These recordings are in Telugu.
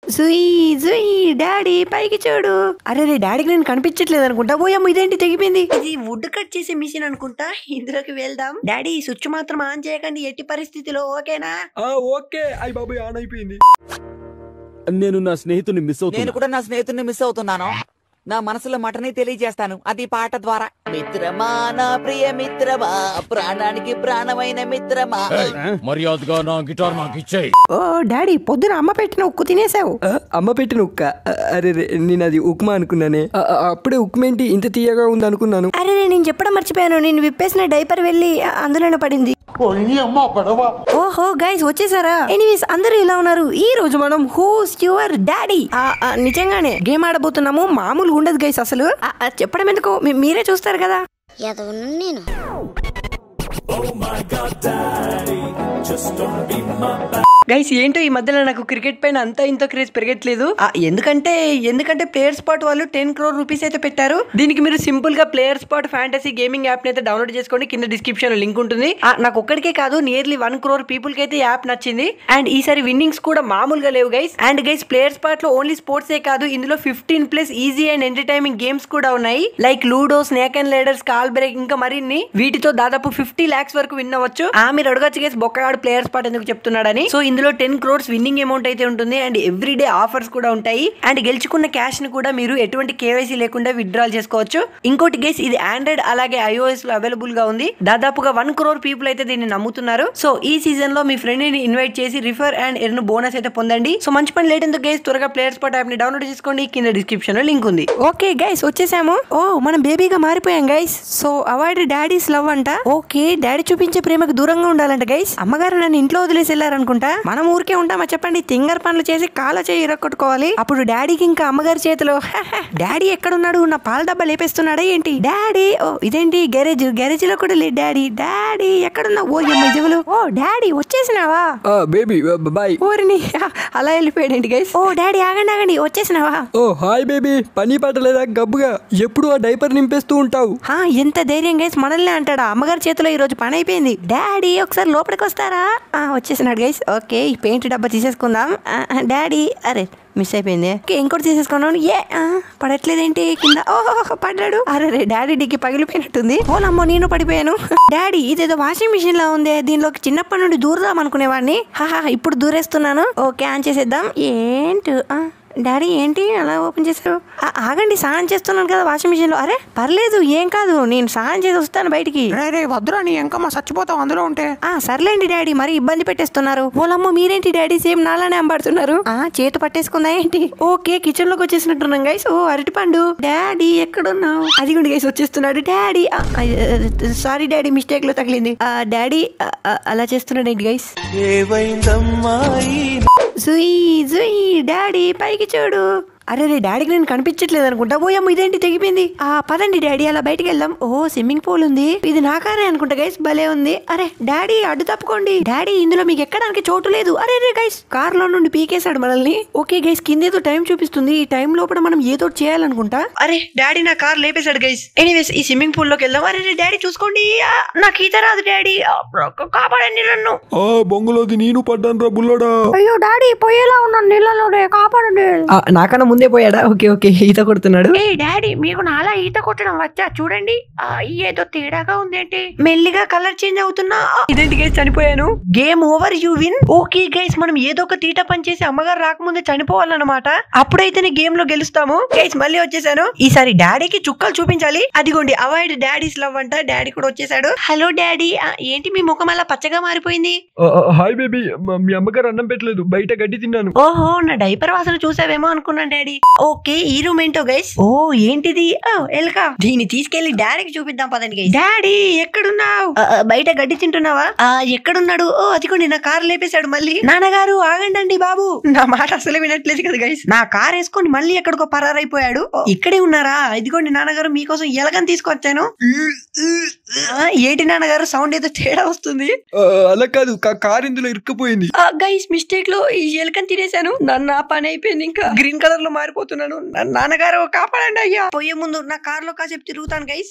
సుయి సుయి డాడీ పైకి చూడు అరే రే డాడీకి నేను కనిపించట్లేదు అనుకుంటా పోయమ్మ ఇదేంటి తెగిపోయింది ఇది వుడ్ కట్ చేసే మిషన్ అనుకుంటా ఇందులోకి వెళ్దాం డాడీ స్విచ్ మాత్రం ఆన్ చేయకండి ఎట్టి పరిస్థితిలో ఓకేనా ఆ ఓకే అయ్యి బాబాయ్ ఆన్ అయిపోయింది నేను నా స్నేహితుని మిస్ నేను అవుతున్నా కూడా నా స్నేహితుడిని మిస్ అవుతున్నాను నా మనసులో మటని తెలియజేస్తాను అది పాట ద్వారా మిత్రమా నా ప్రియ మిత్రమా ప్రాణానికి ప్రాణమైన మిత్రమా మర్యాదగా నా గిటార్ నాకు ఇచ్చేయి ఓ డాడీ పొద్దున అమ్మ పెట్టిన ఉక్కు తినేసావు ఆ, అమ్మ పెట్టిన ఉక్క ఆ, అరే రే నేను అది ఉప్మా అనుకున్నానే ఆ, ఆ, అప్పుడే ఉక్మేంటి ఇంత తీయగా ఉంది అనుకున్నాను అరే రే, నేను చెప్పడం మర్చిపోయాను నేను విప్పేసిన డైపర్ వెళ్ళి ఆ, అందులోనే పడింది ఓహో గైస్ వచ్చేసారా ఎనీవేస్ అందరూ ఇలా ఉన్నారు ఈ రోజు మనం హూస్ యువర్ డాడీ నిజంగానే గేమ్ ఆడబోతున్నాము మామూలుగా ఉండదు గైస్ అసలు ఆ, ఆ, చెప్పడం ఎందుకు మీ- మీరే చూస్తారు కదా ఎదవను నేను గైస్ ఏంటో ఈ మధ్యలో నాకు క్రికెట్ పైన అంత ఇంత క్రేజ్ పెరగట్లేదు ఆ, ఎందుకంటే ఎందుకంటే ప్లేయర్ స్పాట్ వాళ్ళు టెన్ క్రోర్ రూపీస్ అయితే పెట్టారు దీనికి మీరు సింపుల్ గా player spot fantasy gaming app అయితే డౌన్లోడ్ చేసుకోండి కింద డిస్క్రిప్షన్ లో లింక్ ఉంటుంది ఆ, నాకు ఒక్కడికే కాదు నియర్లీ వన్ క్రోర్ పీపుల్ కి అయితే యాప్ నచ్చింది అండ్ ఈసారి విన్నింగ్స్ కూడా మామూలుగా లేవు guys and guys player spot లో ఓన్లీ స్పోర్ట్స్ ఏ కాదు ఇందులో fifteen plus easy and entertaining games కూడా ఉన్నాయి like ludo snake and ladders call break ఇంకా మరిన్ని వీటితో దాదాపు ఫిఫ్టీ లాక్స్ వరకు విన్ అవ్వచ్చు ఆ మీరు అడగచ్చు గైస్ బొక్కగాడు ప్లేయర్ స్పాట్ ఎందుకు చెప్తున్నాడని సో ఇందులో టెన్ క్రోర్స్ విన్నింగ్ అమౌంట్ అయితే ఉంటుంది అండ్ ఎవ్రీ డే ఆఫర్స్ కూడా ఉంటాయి అండ్ గెలుచుకున్న క్యాష్ ని కూడా మీరు ఎటువంటి కేవైసీ లేకుండా విత్డ్రాల్ చేసుకోవచ్చు ఇంకోటి గైస్ ఇది ఆండ్రాయిడ్ అలాగే ఐఓఎస్ లో అవైలబుల్ గా ఉంది దాదాపుగా వన్ క్రోర్ పీపుల్ అయితే దీన్ని నమ్ముతున్నారు సో ఈ సీజన్ లో మీ ఫ్రెండ్ ని ఇన్వైట్ చేసి రిఫర్ అండ్ ఎర్న్ బోనస్ అయితే పొందండి సో మంచి పని లేట్ ఎందుకు గైస్ త్వరగా ప్లేయర్ స్పాట్ యాప్ ని డౌన్లోడ్ చేసుకోండి కింద డిస్క్రిప్షన్ లో లింక్ ఉంది ఓకే గైస్ వచ్చేసాము ఓ మనం బేబీగా మారిపోయాం guys so avoid daddies love అంట ఓకే డాడీ చూపించే ప్రేమకు దూరంగా ఉండాలంట గైస్ అమ్మగారు నన్ను ఇంట్లో వదిలేసి వెళ్ళారనుకుంటా మనం ఊరికే ఉంటామా చెప్పండి తింగర్ పనులు చేసి కాళ్ళ చేయి ఇరక్కొట్టుకోవాలి అప్పుడు డాడీకి ఇంకా అమ్మగారి చేతిలో డాడీ ఎక్కడున్నాడు నా పాల డబ్బా లేపేస్తున్నాడా ఏంటి డాడీ ఓ ఇదేంటి గ్యారేజ్ గ్యారేజ్ లో కూడా లేదు డాడీ డాడీ ఎక్కడున్నా ఓ అమ్మ జగులు ఓ డాడీ వచ్చేసినావా ఆ బేబీ బాయ్ ఊరిని అలా వెళ్ళిపోయాడేంటి గైస్ ఓ డాడీ ఆగండి ఆగండి వచ్చేసినావా ఓ హాయ్ బేబీ పని పాట లేదా గబ్బుగా ఎప్పుడు ఆ డైపర్ నింపేస్తూ ఉంటావు హా, ఎంత ధైర్యం గైస్ మనల్ని అంటాడా అమ్మగారి చేతిలో ఈ రోజు పని అయిపోయింది డాడీ ఒకసారి లోపలికి వస్తారా ఆ, వచ్చేసినాడు గైస్ ఓకే ఈ పెయింట్ డబ్బా తీసేసుకుందాం ఆ, ఆ, డాడీ అరే మిస్ అయిపోయింది ఓకే ఇంకోటి తీసేసుకున్నాను ఏ ఆ, పడట్లేదేంటి కింద ఓహో పడ్డాడు అరే రే డాడీ డిగ్గి పగిలిపోయినట్టుంది ఓలమ్మో నేను పడిపోయాను డాడీ ఇదేదో వాషింగ్ మిషన్ లా ఉంది దీనిలోకి చిన్నప్పటి నుండి దూరదాం అనుకునేవాడిని హాహా ఇప్పుడు దూరేస్తున్నాను ఓకే ఆన్ చేసేద్దాం ఏంటి ఆ, డాడీ ఏంటి అలా ఓపెన్ చేశారు ఆ, ఆగండి స్నానం చేస్తున్నాను కదా వాషింగ్ మిషన్ లో అరే పర్లేదు ఏం కాదు నేను స్నానం చేసి వస్తాను బయటికి రే రే వద్దురా నీ ఎంకమ్మ చచ్చిపోతావు అందులో ఉంటే ఆ సర్లేండి డాడీ మరి ఇబ్బంది పెట్టేస్తున్నారు ఓలమ్మ మీరేంటి డాడీ సేమ్ నాలానే అంబాడుతున్నారు ఆ చేతు పట్టేసుకుందా ఏంటి ఓకే కిచెన్ లోకి వచ్చేసినట్టున్నాం గైస్ ఓ అరటిపండు డాడీ ఎక్కడున్నావు అది కూడా గైస్ వచ్చేస్తున్నాడు డాడీ సారీ డాడీ మిస్టేక్ లో తగిలింది ఆ డాడీ ఆ, ఆ, అలా చేస్తున్నాడు ఏంటి గైస్ జుయి జుయి డాడీ పైకి చూడు అరే రే డాడీకి నేను కనిపించట్లేదు అనుకుంటా పోయమ్మ ఇదేంటి తెగిపోయింది ఆ పదండి డాడీ అలా బయటికి వెళ్దాం ఓ స్విమ్మింగ్ పూల్ ఉంది ఇది నా కారే అనుకుంటా గైస్ భలే ఉంది అరే డాడీ అడ్డు తప్పుకోండి డాడీ ఇందులో మీకు ఎక్కడానికి చోటు లేదు అరే రే గైస్ కార్ లో నుండి పీకేశాడు మనల్ని ఓకే గైస్ కింద ఏదో టైం చూపిస్తుంది ఈ టైం లోపల మనం ఏదో ఒకటి చేయాలనుకుంటా అరే డాడీ నా కార్ లేపేశాడు గైస్ ఎనీవేస్ ఈ స్విమ్మింగ్ పూల్ లోకి వెళ్దాం అరే రే డాడీ చూసుకోండి ఆ, నాకు ఈత రాదు డాడీ ఆ, కాపాడండి నన్ను ఆ బొంగులోకి నేను పడ్డాను రా బుల్లోడా అయ్యో డాడీ పోయేలా ఉన్నాను నీళ్ళలోనే కాపాడండి నాకన్నా ముందే పోయాడా ఓకే ఓకే ఈత కొడుతున్నాడు ఏ డాడీ మీకు నాలా ఈత కొట్టడం వచ్చా చూడండి ఆ, ఏదో తేడాగా ఉందేంటి మెల్లిగా కలర్ చేంజ్ అవుతున్నా ఆ, ఇదేంటి గైస్ చనిపోయాను game over you win okay guys మనం ఏదో ఒక తీట పని చేసి అమ్మగారు రాకముందే చనిపోవాలన్నమాట అప్పుడైతేనే గేమ్ లో గెలుస్తాము గైస్ మళ్ళీ వచ్చేసాను ఈసారి డాడీకి చుక్కలు చూపించాలి అదిగోండి అవాయిడ్ డాడీస్ లవ్ అంట డాడీ కూడా వచ్చేసాడు హలో డాడీ ఆ, ఏంటి మీ ముఖం అలా పచ్చగా మారిపోయింది హాయ్ బేబీ మీ అమ్మగారు అన్నం పెట్టలేదు బయట గడ్డి తిన్నాను ఓహో నా డైపర్ వాసన చూసావేమో అనుకున్నాను డాడీ ఓకే ఈ రూమ్ ఏంటో గైస్ ఓ ఏంటిది ఓ ఎల్కా దీన్ని తీసుకెళ్లి డాడీకి చూపిద్దాం పదండి గైస్ డాడీ ఎక్కడున్నావు బయట గడ్డి తింటున్నావా ఆ, ఎక్కడున్నాడు ఓ అదిగోండి నా కారు లేపేశాడు మళ్ళీ నాన్నగారు ఆగండి బాబు నా మాట అసలు వినట్లేదు కదా గైస్ నా కార్ వేసుకొని మళ్ళీ ఎక్కడికో పరారైపోయాడు ఓ, ఇక్కడే ఉన్నారా ఇదిగోండి నాన్నగారు మీకోసం ఎలగని తీసుకొచ్చాను ఆ, ఏంటి నాన్నగారు సౌండ్ ఏదో తేడా వస్తుంది ఆ, అలా కాదు కా- కార్ ఇందులో ఇరుక్కుపోయింది గైస్ మిస్టేక్ లో ఈ ఎలకని తినేశాను నన్ను ఆ పని అయిపోయింది ఇంకా గ్రీన్ కలర్ లో మారిపోతున్నాను నా- నాన్నగారు కాపాడండి అయ్యా పోయే ముందు నా కార్ లో కాసేపు తిరుగుతాను గైస్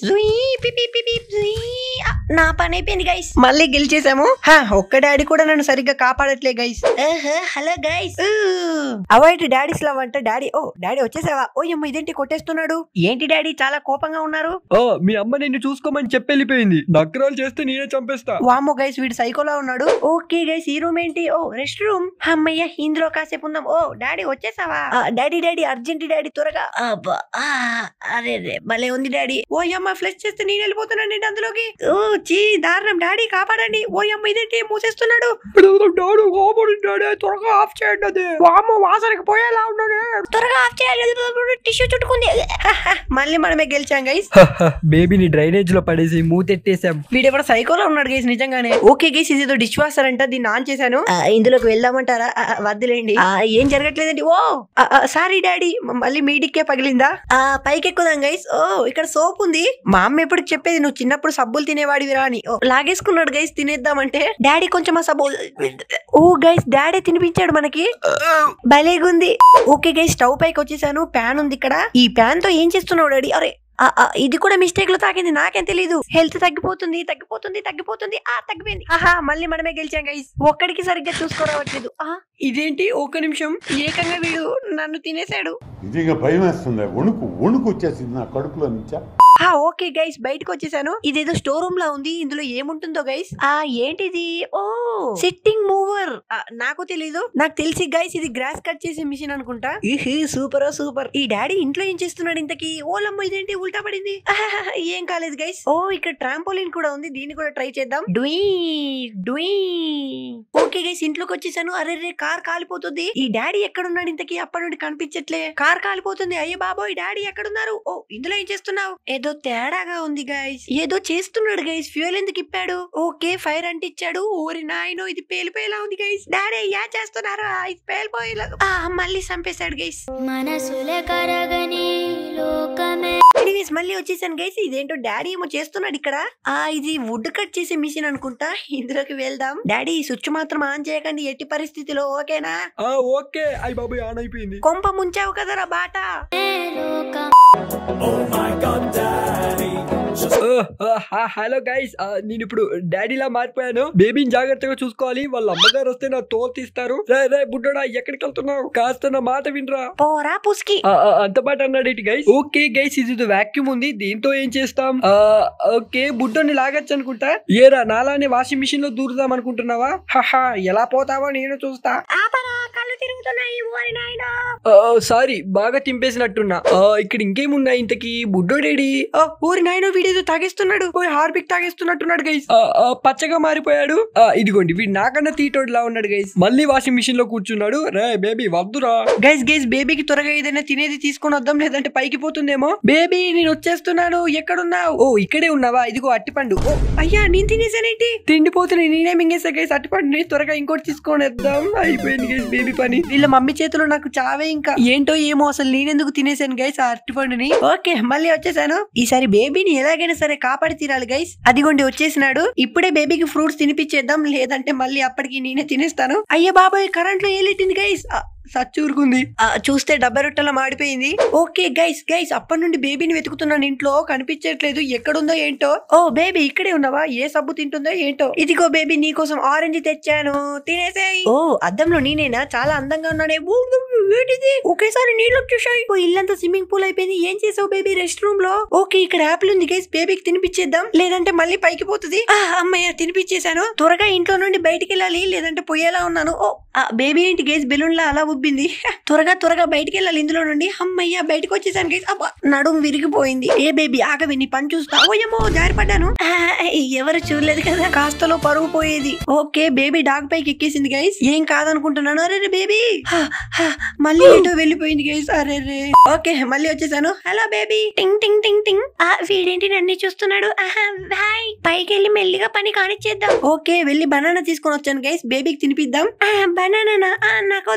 నా పని అయిపోయింది గైస్ మళ్ళీ గెలిచేసాము హా, ఒక్క డాడీ కూడా నన్ను సరిగ్గా కాపాడట్లే guys hello guys avoid daddies love అంటే డాడీ ఓ డాడీ వచ్చేసావా ఓ అమ్మ ఇదేంటి కొట్టేస్తున్నాడు ఏంటి డాడీ చాలా కోపంగా ఉన్నారు ఆ, మీ అమ్మ నిన్ను చూసుకోమని చెప్పి వెళ్ళిపోయింది నక్రాలు చేస్తే నేనే చంపేస్తా వామో గైస్ వీడు సైకోలా ఉన్నాడు ఓకే గైస్ ఈ రూమ్ ఏంటి ఓ రెస్ట్ రూమ్ అమ్మయ్య ఇందులో కాసేపు ఉందాం ఓ డాడీ వచ్చేసావా ఆ, డాడీ డాడీ అర్జెంట్ డాడీ త్వరగా అబ్బా, ఆ, అరే రే భలే ఉంది డాడీ ఓ అమ్మ ఫ్లెష్ చేస్తే నేను వెళ్ళిపోతున్నానండి అందులోకి ఓ చీ దారుణం డాడీ కాపాడండి ఓ అమ్మ ఇదేంటి మూసేస్తున్నాడు డాడు కోపడి డాడీ త్వరగా ఆఫ్ చేయండి అది వామ్మ వాసనకి పోయేలా ఉన్నాడు త్వరగా ఆఫ్ చేయాలి టిష్యూ చుట్టుకుంది మళ్ళీ మనమే గెలిచాం గైస్ బేబీని డ్రైనేజ్ లో పడేసి మూతెట్టేసాం వీడెవడో సైకోలో ఉన్నాడు గైస్ నిజంగానే ఓకే గైస్ ఇదేదో డిష్ వాషర్ అంట దీన్ని ఆన్ చేశాను ఆ, ఇందులోకి వెళ్దామంటారా ఆ, ఆ, వద్దులేండి ఆ, ఏం జరగట్లేదండి ఓ సారీ డాడీ మళ్ళీ మీడికే పగిలిందా ఆ పైకి ఎక్కుదాం గైస్ ఓ ఇక్కడ సోప్ ఉంది మా అమ్మ ఎప్పుడు చెప్పేది నువ్వు చిన్నప్పుడు సబ్బులు తినేవాడివిరా అని ఓ, లాగేసుకున్నాడు గైస్ తినేద్దామంటే డాడీ కొంచెం ఆ సబ్బు ఓ గైస్ డాడీ తినిపించాడు మనకి భలేగుంది ఓకే గైస్ స్టవ్ పైకి వచ్చేసాను ప్యాన్ ఉంది ఇక్కడ ఈ ప్యాన్ తో ఏం చేస్తున్నావు డాడీ అరే ఆ, ఆ, ఇది కూడా మిస్టేక్ లో తాకింది నాకేం తెలీదు హెల్త్ తగ్గిపోతుంది తగ్గిపోతుంది తగ్గిపోతుంది ఆ తగ్గిపోయింది ఆహా మళ్ళీ మనమే గెలిచాం గైస్ ఒక్కడికి సరిగ్గా చూసుకోరావట్లేదు ఆ ఇదేంటి ఒక్క నిమిషం ఏకంగా వీడు నన్ను తినేశాడు నిజంగా భయం వేస్తుంది వణుకు వణుకు వచ్చేసింది నా కడుపులో నుంచా ఆ ఓకే గైస్ బయటకు వచ్చేసాను ఇదేదో స్టోర్ రూమ్ లా ఉంది ఇందులో ఏముంటుందో గైస్ ఆ ఏంటిది ఓ సిట్టింగ్ మూవర్ నాకు తెలీదు నాకు తెలిసి గైస్ ఇది గ్రాస్ కట్ చేసే మిషన్ అనుకుంటా ఇహి సూపర్ సూపర్ ఈ డాడీ ఇంట్లో ఏం చేస్తున్నాడు ఇంతకి ఓలమ్మ ఇదేంటి ఉల్టా పడింది ఆహాహా, ఏం కాలేదు గైస్ ఓ ఇక్కడ ట్రాంపోలిన్ కూడా ఉంది దీన్ని కూడా ట్రై చేద్దాం డుయ్ డుయ్ ఓకే గైస్ ఇంట్లోకి వచ్చేసాను అరే రే కార్ కాలిపోతుంది ఈ డాడీ ఎక్కడున్నాడు ఇంతకి అప్పటి నుండి కనిపించట్లే కార్ కాలిపోతుంది అయ్యే బాబోయ్ డాడీ ఎక్కడున్నారు ఓ ఇందులో ఏం చేస్తున్నావు ఏదో తేడాగా ఉంది గైస్ ఏదో చేస్తున్నాడు గైస్ ఫ్యూయల్ ఎందుకు ఇప్పాడు ఓకే ఫైర్ అంటించాడు ఓరి నాయనో ఇది పేలిపోయేలా ఉంది గైస్ డాడీ యా చేస్తున్నారు ఆ, ఇది పేలిపోయేలా ఆ, మళ్ళీ చంపేశాడు గైస్ మనసుల కరగని లోకమే ఎనీవేస్ మళ్ళీ వచ్చేసాను గైస్ ఇదేంటో డాడీ ఏమో చేస్తున్నాడు ఇక్కడ ఆ ఇది వుడ్ కట్ చేసే మిషన్ అనుకుంటా ఇందులోకి వెళ్దాం డాడీ ఈ స్విచ్ మాత్రం ఆన్ చేయకండి ఎట్టి పరిస్థితిలో ఓకేనా ఆ ఓకే అయ్యి బాబాయ్ ఆన్ అయిపోయింది కొంప ముంచావు కదరా బాటా లోకం హలో గైస్ నేను ఇప్పుడు డాడీలా మారిపోయాను బేబీని జాగ్రత్తగా చూసుకోవాలి వాళ్ళ అమ్మగారు వస్తే నా తోలు తీస్తారు రే రే బుడ్డోడా ఎక్కడికి వెళ్తున్నావు కాస్త నా మాట వినరా పోరా పుస్కి ఆ, ఆ, అంత మాట అన్నాడు ఏంటి గైస్ ఓకే గైస్ ఇది వాక్యూమ్ ఉంది దీంతో ఏం చేస్తాం ఆ, ఓకే బుడ్డోని లాగచ్చు అనుకుంటా ఏరా నాలానే వాషింగ్ మిషన్ లో దూరుదాం అనుకుంటున్నావా హహా ఎలా పోతావో నేను చూస్తా ఆపరా కళ్ళు తిరుగుతున్నాయి ఓరి నాయనా సారీ బాగా తింపేసినట్టున్నా ఆ, ఇక్కడ ఇంకేమున్నాయి ఇంతకి బుడ్డోడేడి ఓ ఊరి నాయనో వీడేదో తాగేస్తున్నాడు పోయి హార్పిక్ తాగేస్తున్నట్టున్నాడు గైస్ ఆ, ఆ, పచ్చగా మారిపోయాడు ఆ, ఇదిగోండి వీడు నాకన్నా తీటోడ్లా ఉన్నాడు గైస్ మళ్ళీ వాషింగ్ మిషన్ లో కూర్చున్నాడు రే బేబీ వద్దురా గైస్ గైస్ బేబీకి త్వరగా ఏదైనా తినేది తీసుకొని వద్దాం లేదంటే పైకి పోతుందేమో బేబీ నేను వచ్చేస్తున్నాను ఎక్కడున్నావు ఓ ఇక్కడే ఉన్నావా ఇదిగో అట్టిపండు ఓ అయ్యా నేను తినేసానేంటి తిండిపోతున్నా నేనే మింగేసా గైస్ అట్టిపండుని త్వరగా ఇంకోటి తీసుకొని వద్దాం అయిపోయింది గైస్ బేబీ పని వీళ్ళ మమ్మీ చేతిలో నాకు చావే ఇంకా ఏంటో ఏమో అసలు నేనెందుకు తినేసాను గైస్ ఆ అట్టిపండుని ఓకే మళ్ళీ వచ్చేసాను ఈసారి బేబీని ఎలాగైనా సరే కాపాడి తీరాలి గైస్ అదిగోండి వచ్చేసినాడు ఇప్పుడే బేబీకి ఫ్రూట్స్ తినిపించేద్దాం లేదంటే మళ్ళీ అప్పటికి నేనే తినేస్తాను అయ్యే బాబాయ్ కరెంట్ లో ఏలెట్టింది గైస్ సచ్చూరుకుంది చూస్తే డబ్బా రొట్టెలా మాడిపోయింది ఓకే గైస్ గైస్ అప్పటి నుండి బేబీని వెతుకుతున్నాను ఇంట్లో కనిపించట్లేదు ఎక్కడుందో ఏంటో ఓ బేబీ ఇక్కడే ఉన్నావా ఏ సబ్బు తింటుందో ఏంటో ఇదిగో బేబీ నీకోసం ఆరెంజ్ తెచ్చాను తినేసేయ్ ఓ అద్దంలో నేనేనా చాలా అందంగా ఉన్నానే ఊ, ఊ, ఊ, ఏంటిది ఒకేసారి నీళ్ళు వచ్చేసాయి ఓ ఇల్లంతా స్విమ్మింగ్ పూల్ అయిపోయింది ఏం చేసావు బేబీ రెస్ట్ రూమ్ లో ఓకే ఇక్కడ యాపిల్ ఉంది గైస్ బేబీకి తినిపించేద్దాం లేదంటే మళ్ళీ పైకి పోతుంది ఆ, అమ్మయ్య తినిపించేశాను త్వరగా ఇంట్లో నుండి బయటికి వెళ్ళాలి లేదంటే పోయేలా ఉన్నాను ఓ ఆ బేబీ ఏంటి గేస్ బెలూన్ లా అలా ఉబ్బింది త్వరగా త్వరగా బయటికి వెళ్ళాలి ఇందులో నుండి అమ్మయ్య బయటకు వచ్చేసాను గేస్ అబ్బా నడుము విరిగిపోయింది ఏ బేబీ ఆగవి నీ పని చూస్తా ఓయమ్మో జారిపడ్డాను ఆ, ఎవరు చూడలేదు కదా కాస్తలో పరుగు పోయేది ఓకే బేబీ డాగ్ పైకి ఎక్కేసింది గైస్ ఏం కాదనుకుంటున్నాను అరే రే బేబీ హా, హా, మళ్ళీ ఏంటో వెళ్ళిపోయింది గైస్ అరే రే ఓకే మళ్ళీ వచ్చేసాను హలో బేబీ టింగ్ టింగ్ టింగ్ టింగ్ ఆ వీడేంటి నన్ను చూస్తున్నాడు ఆహా బాయ్ పైకి వెళ్ళి మెల్లిగా పని కానిచ్చేద్దాం ఓకే వెళ్ళి బనానా తీసుకొని వచ్చాను గైస్ బేబీకి తినిపిద్దాం బనానా నాకొద్దు ఆగ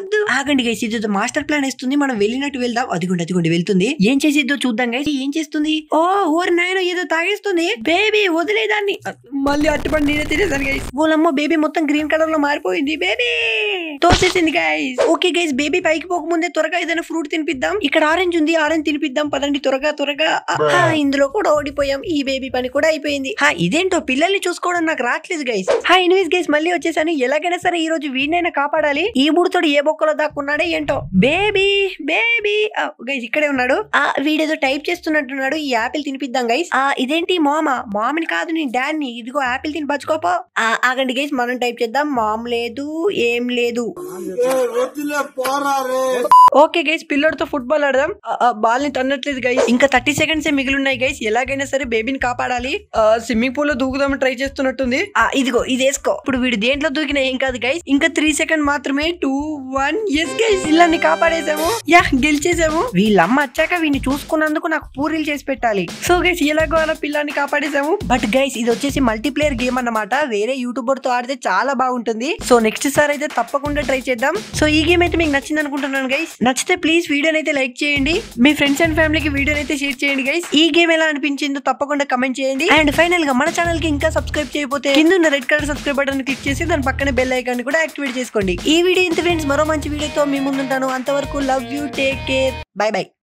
ఆగండి గైస్ ఇది మాస్టర్ ప్లాన్ ఇస్తుంది మనం వెళ్ళినట్టు వెళ్దాం అదిగోండి అదిగోండి వెళ్తుంది ఏం చేసిద్దో చూద్దాం గైస్ ఏం చేస్తుంది ఓ ఓర్ నాయన ఏదో తాగేస్తుంది బేబీ వదిలేదాన్ని మళ్ళీ అట్టుపడి నేనే తినేసాను గైస్ ఓలమ్మ బేబీ మొత్తం గ్రీన్ కలర్ లో మారిపోయింది బేబీ తోసేసింది గైస్ ఓకే గైస్ బేబీ పైకి పోకముందే త్వరగా ఏదైనా ఫ్రూట్ తినిపిద్దాం ఇక్కడ ఆరెంజ్ ఉంది ఆరెంజ్ తినిపిద్దాం పదండి త్వరగా త్వరగా ఆ, ఆ, ఇందులో కూడా ఓడిపోయాం ఈ బేబీ పని కూడా అయిపోయింది హా ఇదేంటో పిల్లల్ని చూసుకోవడం నాకు రావట్లేదు గైస్ హా ఎనీవేస్ గైస్ మళ్ళీ వచ్చేసాను ఎలాగైనా సరే ఈ రోజు వీడినైనా కాపాడాలి ఈ బుడితోడు ఏ బొక్కలో దాక్కున్నాడే ఏంటో బేబీ బేబీ గైస్ ఇక్కడే ఉన్నాడు ఆ వీడేదో టైప్ చేస్తున్నట్టున్నాడు ఈ యాపిల్ తినిపిద్దాం గైస్ ఆ ఇదేంటి మామ మామిని కాదు నీ డాన్ని ఇదిగో యాపిల్ తిని బచ్చుకోపో ఆ, ఆగండి గైస్ మనం టైప్ చేద్దాం మామ్ లేదు ఏం లేదు ఓకే గైస్ పిల్లడితో ఫుట్బాల్ ఆడదాం బాల్ ని తన్నట్లేదు గైస్ ఇంకా థర్టీ సెకండ్స్ మిగిలి ఉన్నాయి గైస్ ఎలాగైనా సరే బేబీని కాపాడాలి స్విమ్మింగ్ పూల్ లో దూకుదామని ట్రై చేస్తున్నట్టుంది ఆ, ఇదిగో ఇది వేసుకో ఇప్పుడు వీడు దేంట్లో దూకినా ఏం కాదు గైస్ ఇంకా త్రీ సెకండ్ మాత్రమే టూ వన్ ఎస్ గైస్ పిల్లల్ని కాపాడేసాము యా గెలిచేసాము వీళ్ళమ్మ వచ్చాక వీడిని చూసుకున్నందుకు నాకు పూరీలు చేసి పెట్టాలి సో గైస్ ఎలాగో అలా పిల్లాన్ని కాపాడేసాము బట్ గైస్ ఇది వచ్చేసి మల్టీప్లేయర్ గేమ్ అన్నమాట వేరే యూట్యూబర్ తో ఆడితే చాలా బాగుంటుంది సో నెక్స్ట్ సార్ అయితే తప్పకుండా ట్రై చేద్దాం సో ఈ గేమ్ అయితే మీకు నచ్చింది అనుకుంటున్నాను గైస్ నచ్చితే ప్లీజ్ వీడియోని అయితే లైక్ చేయండి మీ ఫ్రెండ్స్ అండ్ ఫ్యామిలీకి వీడియోని అయితే షేర్ చేయండి గైస్ ఈ గేమ్ ఎలా అనిపించిందో తప్పకుండా కమెంట్ చేయండి అండ్ ఫైనల్ గా మన ఛానల్ కి ఇంకా సబ్స్క్రైబ్ చేయకపోతే కింద ఉన్న red colour subscribe button click చేసి దాని పక్కన బెల్ ఐకాన్ కూడా యాక్టివేట్ చేసుకోండి ఈ వీడియో ఇంత ఫ్రెండ్స్ మరో మంచి వీడియోతో మీ ముందుంటాను అంతవరకు love you take care bye by